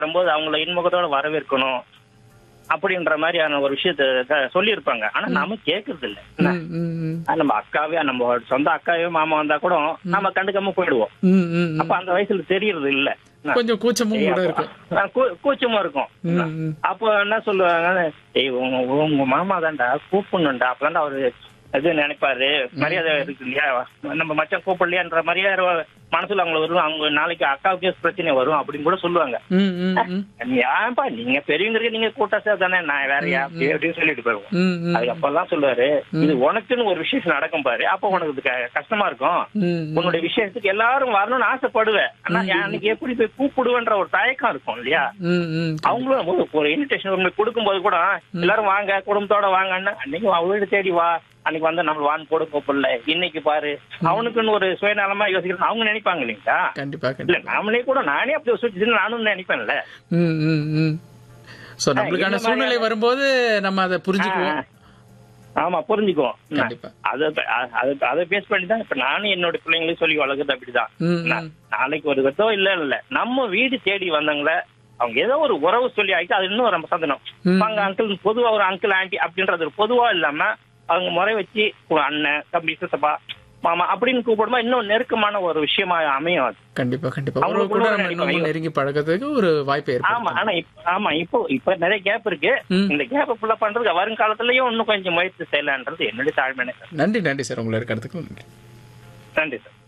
வரும்போது அவங்கள இன்முகத்தோட வரவேற்கணும் அப்படின்ற மாதிரியான ஒரு விஷயத்த க- சொல்லியிருப்பாங்க ஆனா நாம கேக்குறது இல்ல என்ன? ம், ம், ம். ஆனா, நம்ம அக்காவே நம்ம சொந்த அக்காவே மாமா வந்தா கூட நம்ம கண்டுக்காம போயிடுவோம் ம், ம், ம். அப்ப அந்த வயசுல தெரியறது இல்ல என்ன? கொஞ்சம் கூச்சமும் கூட இருக்கும் ஆ, கூ- கூச்சமா இருக்கும் ம், ம். அப்போ என்ன சொல்லுவாங்க ஏய் உங்க உங்க மாமா தான்டா கூப்பிடணும்டா அப்பதான்டா அவரு இது நினைப்பாரு மரியாதை இருக்கு இல்லையா நம்ம மச்சான் கூப்பிடலையான்ற மரியாதை மனசுல அவங்களுக்கு வரும் அவங்க நாளைக்கு அக்காவுக்கே பிரச்சனை வரும் அப்படின்னு கூட சொல்லுவாங்க ம், ம், ம். ஏன்பா நீங்க பெரியவங்களுக்கு நீங்க கூட்டாசா தானே நான் வேறயா அப்படி அப்படின்னு சொல்லிட்டு போயிருவோம் ம், ம். அதுக்கப்புறம் சொல்லுவாரு இது உனக்குன்னு ஒரு விஷயம் நடக்கும் பாரு அப்ப உனக்கு இது க- கஷ்டமா இருக்கும் ம், ம். உன்னுடைய விஷயத்துக்கு எல்லாரும் வரணும்னு ஆசைப்படுவேன் ஆனா அன்னைக்கு எப்படி போய் கூப்பிடுவேன்ற ஒரு தயக்கம் இருக்கும் இல்லையா ம், ம். அவங்களும் ஒரு- ஒரு இன்விடேஷன் உங்களுக்கு கொடுக்கும்போது கூட எல்லாரும் வாங்க குடும்பத்தோட வாங்கன்னு அன்னைக்கு அவன் வீடு தேடி வா அன்னைக்கு வந்து நம்ம வான் போட கூப்பிடல இன்னைக்கு பாரு அவனுக்குன்னு ஒரு சுயநலமா யோசிக்கிறோம் அவங்க நினைப்பாங்க இல்லைங்களா கண்டிப்பா இல்ல கண்டிப்பா நாமளே கூட நானே அப்படி யோசிச்சு நானும் நினைப்பேன்ல ம், ம், ம். சோ நம்மளுக்கான இந்த சூழ்நிலை மாதிரியான- வரும்போது நம்ம அதை புரிஞ்சுக்குவோம் ஆ, ஆமா புரிஞ்சுக்குவோம் கண்டிப்பா. அதை அதை அதை பேஸ் பண்ணி தான் இப்ப நானும் என்னோட பிள்ளைங்களுக்கு சொல்லி வளர்க்குறது அப்படிதான் ம், நா- ம். நாளைக்கு ஒரு விதோ இல்ல இல்ல நம்ம வீடு தேடி வந்தவங்கள அவங்க ஏதோ ஒரு உறவு சொல்லி ஆயிட்டு அது இன்னும் ரொம்ப சந்தனம் ம். வாங்க அங்கிள் பொதுவா ஒரு அங்கிள் ஆண்டி அப்படின்றது ஒரு பொதுவா இல்லாம அவங்க முறை வச்சு ஒரு அண்ணன் தம்பி சித்தப்பா மாமா அப்படின்னு கூப்பிடும்போது இன்னும் நெருக்கமான ஒரு விஷயமா அமையும் அது கண்டிப்பா கண்டிப்பா அவங்க உறவு கூட கூட நம்ம நினைப்பாங்க. இன்னும் நெருங்கி பழகிறதுக்கு ஒரு வாய்ப்பை ஆமா ஏற்படுத்தும் ஆனா இப்ப ஆமா இப்போ இப்ப நிறைய கேப் இருக்கு ம். இந்த கேப் ஃபுல்லா பண்றதுக்கு வருங்காலத்திலயும் இன்னும் கொஞ்சம் முயற்சி செய்யலான்றது என்னுடைய தாழ்மையான கருத்து. நன்றி நன்றி சார் உங்களை இருக்கிறதுக்கு நன்றி நன்றி சார்